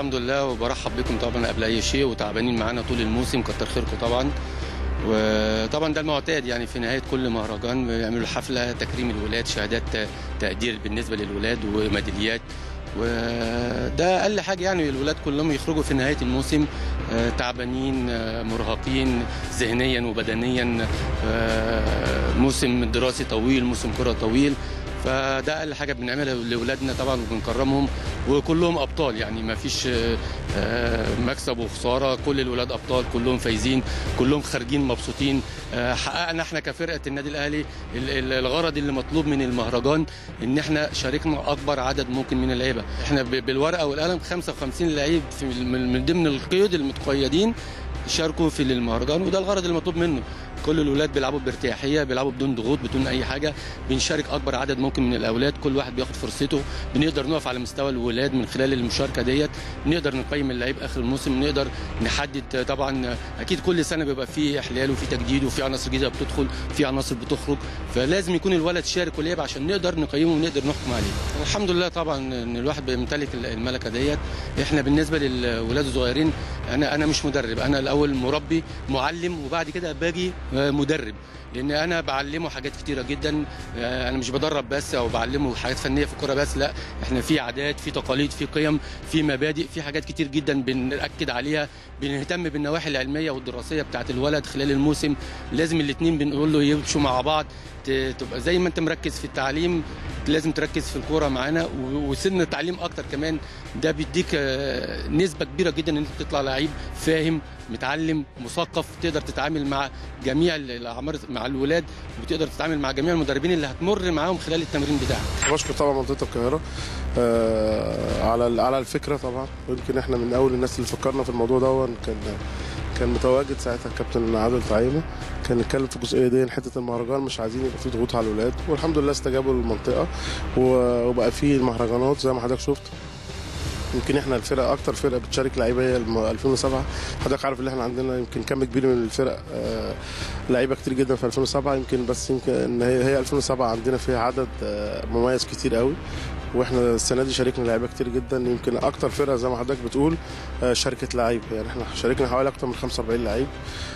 الحمد لله وبرحب بكم طبعا قبل اي شيء وتعبانين معانا طول الموسم كتر خيركم طبعا وطبعا ده المعتاد يعني في نهايه كل مهرجان بيعملوا حفله تكريم الولاد شهادات تقدير بالنسبه للولاد وميداليات وده اقل حاجه يعني الولاد كلهم يخرجوا في نهايه الموسم آه، تعبانين آه، مرهقين ذهنيا وبدنيا آه، موسم دراسي طويل موسم كره طويل فده اقل حاجه بنعملها لاولادنا طبعا وبنكرمهم وكلهم ابطال يعني ما فيش آه، آه، مكسب وخساره كل الولاد ابطال كلهم فايزين كلهم خارجين مبسوطين آه، حققنا احنا كفرقه النادي الاهلي ال- ال- الغرض اللي مطلوب من المهرجان ان احنا شاركنا اكبر عدد ممكن من اللعيبه احنا ب- بالورقه والقلم 55 لعيب في من من ضمن القيود المتقيدين شاركوا في المهرجان وده الغرض المطلوب منه كل الولاد بيلعبوا بارتياحيه بيلعبوا بدون ضغوط بدون اي حاجه بنشارك اكبر عدد ممكن من الاولاد كل واحد بياخد فرصته بنقدر نقف على مستوى الولاد من خلال المشاركه ديت نقدر نقيم اللعيب اخر الموسم نقدر نحدد طبعا اكيد كل سنه بيبقى فيه احلال وفي تجديد وفي عناصر جديده بتدخل في عناصر بتخرج فلازم يكون الولد شارك ولعب عشان نقدر نقيمه ونقدر نحكم عليه الحمد لله طبعا ان الواحد بيمتلك الملكه ديت احنا بالنسبه للولاد الصغيرين انا انا مش مدرب انا الاول مربي معلم وبعد كده باجي آه، مدرب لان انا بعلمه حاجات كتيره جدا آه، انا مش بدرب بس او بعلمه حاجات فنيه في الكوره بس لا احنا في عادات في تقاليد في قيم في مبادئ في حاجات كتير جدا بنأكد عليها بنهتم بالنواحي العلميه والدراسيه بتاعت الولد خلال الموسم لازم الاثنين بنقول له يمشوا مع بعض ت- تبقى زي ما انت مركز في التعليم لازم تركز في الكوره معانا و- وسن التعليم اكتر كمان ده بيديك آه، نسبه كبيره جدا ان انت تطلع لعيب فاهم متعلم مثقف تقدر تتعامل مع جميع ال- الاعمار مع الولاد وتقدر تتعامل مع جميع المدربين اللي هتمر معاهم خلال التمرين بتاعك بشكر طبعا منطقه القاهره آه، على على الفكره طبعا ويمكن احنا من اول الناس اللي فكرنا في الموضوع ده كان كان متواجد ساعتها الكابتن عادل طعيمه كان اتكلم في الجزئيه دي حته المهرجان مش عايزين يبقى في ضغوط على الولاد والحمد لله استجابوا للمنطقه و- وبقى في المهرجانات زي ما حضرتك شفت يمكن احنا الفرقه اكتر فرقه بتشارك لعيبه هي الم- 2007 حضرتك عارف ان احنا عندنا يمكن كم كبير من الفرق آه، لعيبه كتير جدا في 2007 يمكن بس يمكن ان هي هي 2007 عندنا فيها عدد آه، مميز كتير قوي واحنا السنه دي شاركنا لعيبه كتير جدا يمكن اكتر فرقه زي ما حضرتك بتقول آه، شاركت لعيبه يعني احنا شاركنا حوالي اكتر من 45 لعيب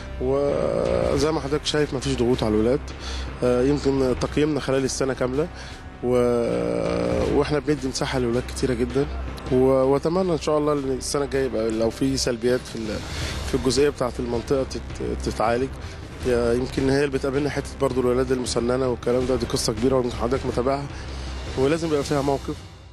وزي ما حضرتك شايف مفيش ضغوط على الولاد آه، يمكن تقييمنا خلال السنه كامله و... واحنا بندي مساحه للولاد كتيره جدا و... واتمنى ان شاء الله ان السنه الجايه يبقى لو في سلبيات في ال... في الجزئيه بتاعه المنطقه تت... تتعالج يا- يمكن هي اللي بتقابلنا حته برضو الولاد المسننه والكلام ده دي قصه كبيره ويمكن حضرتك متابعها ولازم يبقى فيها موقف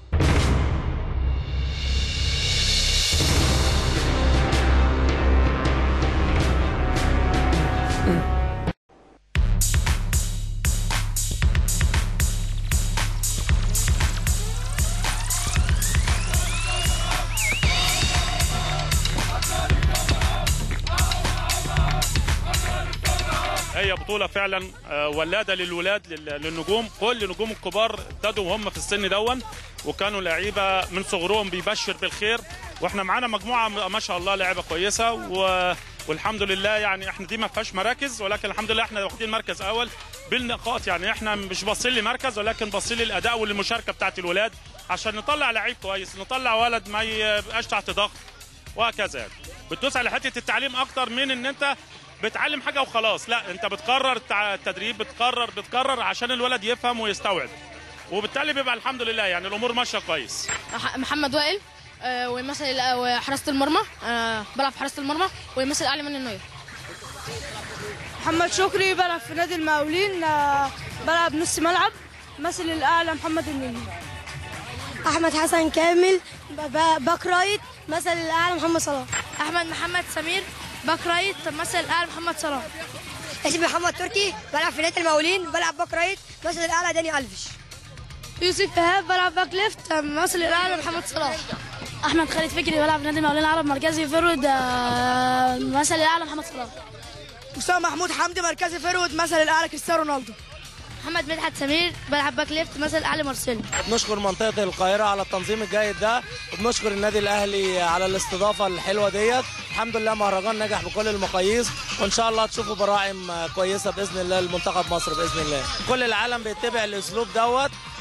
هي بطولة فعلا آه، ولادة للولاد لل- للنجوم كل نجوم الكبار ابتدوا وهم في السن دون وكانوا لعيبة من صغرهم بيبشر بالخير واحنا معانا مجموعة م- ما شاء الله لعيبة كويسة و... والحمد لله يعني احنا دي ما فيهاش مراكز ولكن الحمد لله احنا واخدين مركز اول بالنقاط يعني احنا مش باصين لمركز ولكن باصين للاداء وللمشاركة بتاعت الولاد عشان نطلع لعيب كويس نطلع ولد ما يبقاش تحت ضغط وهكذا يعني بتدوس على حته التعليم اكتر من ان انت بتعلم حاجه وخلاص لا انت بتقرر التع- التدريب بتقرر بتقرر عشان الولد يفهم ويستوعب وبالتالي بيبقى الحمد لله يعني الامور ماشيه كويس أح- محمد وائل آه، ويمثل الأ- وحراسة المرمى آه، بلعب في حراسة المرمى ويمثل أعلى من النوير محمد شكري بلعب في نادي المقاولين آه، بلعب نص ملعب مثل الاعلى محمد النني احمد حسن كامل ب- ب- باك رايت مثل الاعلى محمد صلاح أحمد محمد سمير باك رايت مثل الأعلى محمد صلاح اسمي محمد تركي بلعب في نادي المقاولين بلعب باك رايت مثل الاعلى داني الفيش يوسف إيهاب بلعب باك ليفت مثل الأعلى محمد صلاح أحمد خالد فكري بلعب في نادي المقاولين العرب مركزي فرود مثل الأعلى محمد صلاح اسامه محمود حمدي مركزي فيرود مثل الاعلى كريستيانو رونالدو محمد مدحت سمير بلعب باك ليفت مثل الأعلى مارسيلو بنشكر منطقة القاهرة على التنظيم الجيد ده وبنشكر النادي الأهلي على الاستضافة الحلوة ديت الحمد لله مهرجان نجح بكل المقاييس وإن شاء الله تشوفوا براعم كويسة بإذن الله لمنتخب مصر بإذن الله كل العالم بيتبع الأسلوب دوت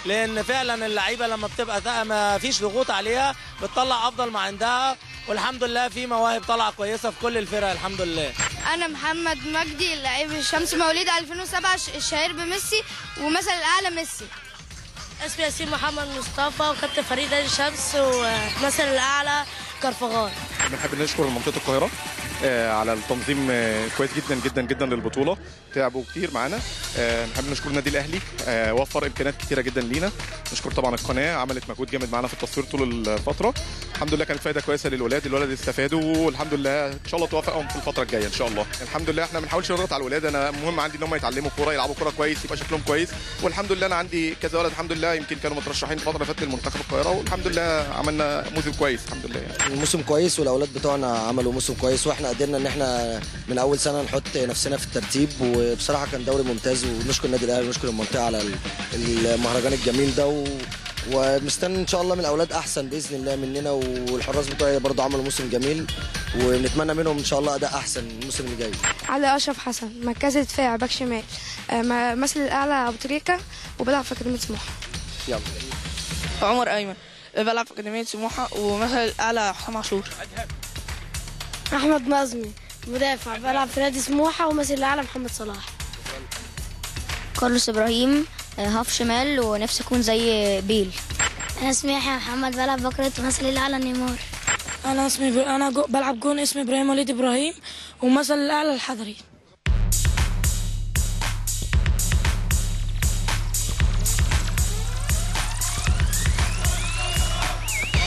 لان فعلا اللعيبه لما بتبقى تا- ما فيش ضغوط عليها بتطلع افضل ما عندها والحمد لله في مواهب طالعه كويسه في كل الفرق الحمد لله انا محمد مجدي لعيب الشمس مواليد 2007 الشهير بميسي ومثل الاعلى ميسي اسمي ياسين محمد مصطفى وكابتن فريق نادي الشمس ومثل الاعلى كرفغان بنحب نشكر منطقه القاهره آه، على التنظيم آه، كويس جدا جدا جدا للبطوله تعبوا كتير معانا آه، نحب نشكر النادي الاهلي آه، وفر امكانيات كتيره جدا لينا نشكر طبعا القناه عملت مجهود جامد معانا في التصوير طول الفتره الحمد لله كانت فايده كويسه للولاد الولاد استفادوا والحمد لله ان شاء الله توفقهم في الفتره الجايه ان شاء الله الحمد لله احنا ما بنحاولش نضغط على الولاد انا مهم عندي ان هم يتعلموا كوره يلعبوا كوره كويس يبقى شكلهم كويس والحمد لله انا عندي كذا ولد الحمد لله يمكن كانوا مترشحين الفتره اللي فاتت لمنتخب القاهره والحمد لله عملنا موسم كويس الحمد لله يعني. موسم كويس والاولاد بتوعنا عملوا موسم كويس واحنا قدرنا ان احنا من اول سنه نحط نفسنا في الترتيب وبصراحه كان دوري ممتاز ونشكر النادي الاهلي ونشكر المنطقه على ال- المهرجان الجميل ده و... ومستني ان شاء الله من الاولاد احسن باذن الله مننا والحراس بتوعي برضه عملوا موسم جميل ونتمنى منهم ان شاء الله اداء احسن الموسم اللي جاي علي اشرف حسن مركز دفاع باك شمال آه، مثل الاعلى ابو تريكه وبلعب في اكاديميه سموحه يلا عمر ايمن بلعب في اكاديميه سموحه ومثل الاعلى حسام عاشور احمد نظمي مدافع بلعب في نادي سموحه ومثل الاعلى محمد صلاح كارلوس ابراهيم هاف شمال ونفسي اكون زي بيل انا اسمي يحيى محمد بلعب بكره مثل الاعلى نيمار انا اسمي ب... انا جو... بلعب جون اسمي ابراهيم وليد ابراهيم ومثل الاعلى الحضري